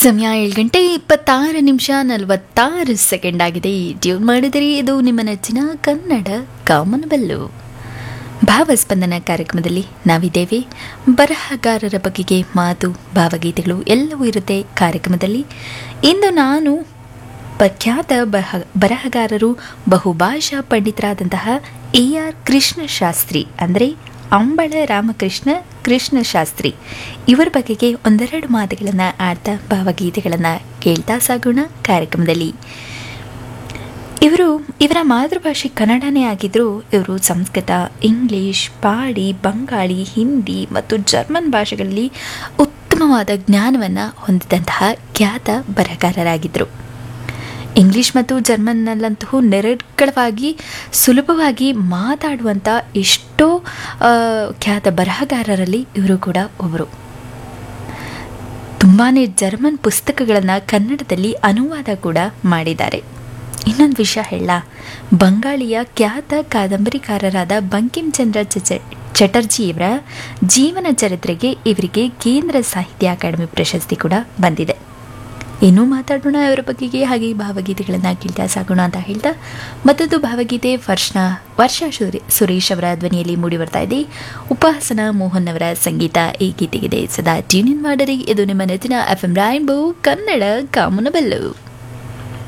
ಸಮಯ ಏಳು ಗಂಟೆ ಇಪ್ಪತ್ತಾರು ನಿಮಿಷ ನಲವತ್ತಾರು ಸೆಕೆಂಡ್ ಆಗಿದೆ ಟ್ಯೂನ್ ಮಾಡಿದರೆ ಇದು ನಿಮ್ಮ ನೆಚ್ಚಿನ ಕನ್ನಡ ಕಾಮನಬಲ್ಲು ಭಾವಸ್ಪಂದನ ಕಾರ್ಯಕ್ರಮದಲ್ಲಿ ನಾವಿದ್ದೇವೆ ಬರಹಗಾರರ ಬಗೆಗೆ ಮಾತು ಭಾವಗೀತೆಗಳು ಎಲ್ಲವೂ ಇರುತ್ತೆ ಕಾರ್ಯಕ್ರಮದಲ್ಲಿ ಇಂದು ನಾನು ಪ್ರಖ್ಯಾತ ಬರಹ ಬರಹಗಾರರು ಬಹುಭಾಷಾ ಪಂಡಿತರಾದಂತಹ ಎ ಆರ್ ಕೃಷ್ಣಶಾಸ್ತ್ರಿ ಅಂದರೆ ಅಂಬಳ ರಾಮಕೃಷ್ಣ ಕೃಷ್ಣ ಶಾಸ್ತ್ರಿ ಇವರ ಬಗೆಗೆ ಒಂದೆರಡು ಮಾತುಗಳನ್ನು ಆಡ್ತಾ ಭಾವಗೀತೆಗಳನ್ನು ಕೇಳ್ತಾ ಸಾಗೋಣ ಕಾರ್ಯಕ್ರಮದಲ್ಲಿ ಇವರು ಇವರ ಮಾತೃಭಾಷೆ ಕನ್ನಡನೇ ಆಗಿದ್ದರೂ ಇವರು ಸಂಸ್ಕೃತ ಇಂಗ್ಲಿಷ್ ಪಾಡಿ ಬಂಗಾಳಿ ಹಿಂದಿ ಮತ್ತು ಜರ್ಮನ್ ಭಾಷೆಗಳಲ್ಲಿ ಉತ್ತಮವಾದ ಜ್ಞಾನವನ್ನು ಹೊಂದಿದಂತಹ ಖ್ಯಾತ ಬರಹಗಾರರಾಗಿದ್ದರು ಇಂಗ್ಲಿಷ್ ಮತ್ತು ಜರ್ಮನ್ನಲ್ಲಂತೂ ನಿರರ್ಗಳವಾಗಿ ಸುಲಭವಾಗಿ ಮಾತಾಡುವಂಥ ಎಷ್ಟೋ ಆ, ಖ್ಯಾತ ಬರಹಗಾರರಲ್ಲಿ ಇವರು ಕೂಡ ಒಬ್ಬರು ತುಂಬಾ ಜರ್ಮನ್ ಪುಸ್ತಕಗಳನ್ನು ಕನ್ನಡದಲ್ಲಿ ಅನುವಾದ ಕೂಡ ಮಾಡಿದ್ದಾರೆ ಇನ್ನೊಂದು ವಿಷಯ ಹೇಳ ಬಂಗಾಳಿಯ ಖ್ಯಾತ ಕಾದಂಬರಿಕಾರರಾದ ಬಂಕಿಂ ಚಂದ್ರ ಚಚ ಚಟರ್ಜಿಯವರ ಜೀವನ ಚರಿತ್ರೆಗೆ ಇವರಿಗೆ ಕೇಂದ್ರ ಸಾಹಿತ್ಯ ಅಕಾಡೆಮಿ ಪ್ರಶಸ್ತಿ ಕೂಡ ಬಂದಿದೆ ಇನ್ನೂ ಮಾತಾಡೋಣ ಅವರ ಬಗೆಗೆ ಹಾಗೆ ಭಾವಗೀತೆಗಳನ್ನು ಕೇಳ್ತಾ ಸಾಗೋಣ ಅಂತ ಹೇಳ್ತಾ ಮತ್ತೊಂದು ಭಾವಗೀತೆ ವರ್ಷ ವರ್ಷ ಸುರೇ ಸುರೇಶ್ ಅವರ ಧ್ವನಿಯಲ್ಲಿ ಮೂಡಿ ಬರ್ತಾ ಇದೆ ಉಪಾಸನಾ ಮೋಹನ್ ಅವರ ಸಂಗೀತ ಈ ಗೀತೆಗಿದೆ ಸದಾ ಟ್ಯೂನ್ ಇನ್ ಮಾಡಿರಿ ಇದು ನಿಮ್ಮ ನೆಚ್ಚಿನ ಎಫ್ ಎಂ ರಾಯನ್ಬೋ ಕನ್ನಡ ಕಾಮನಬೆಲ್ಲು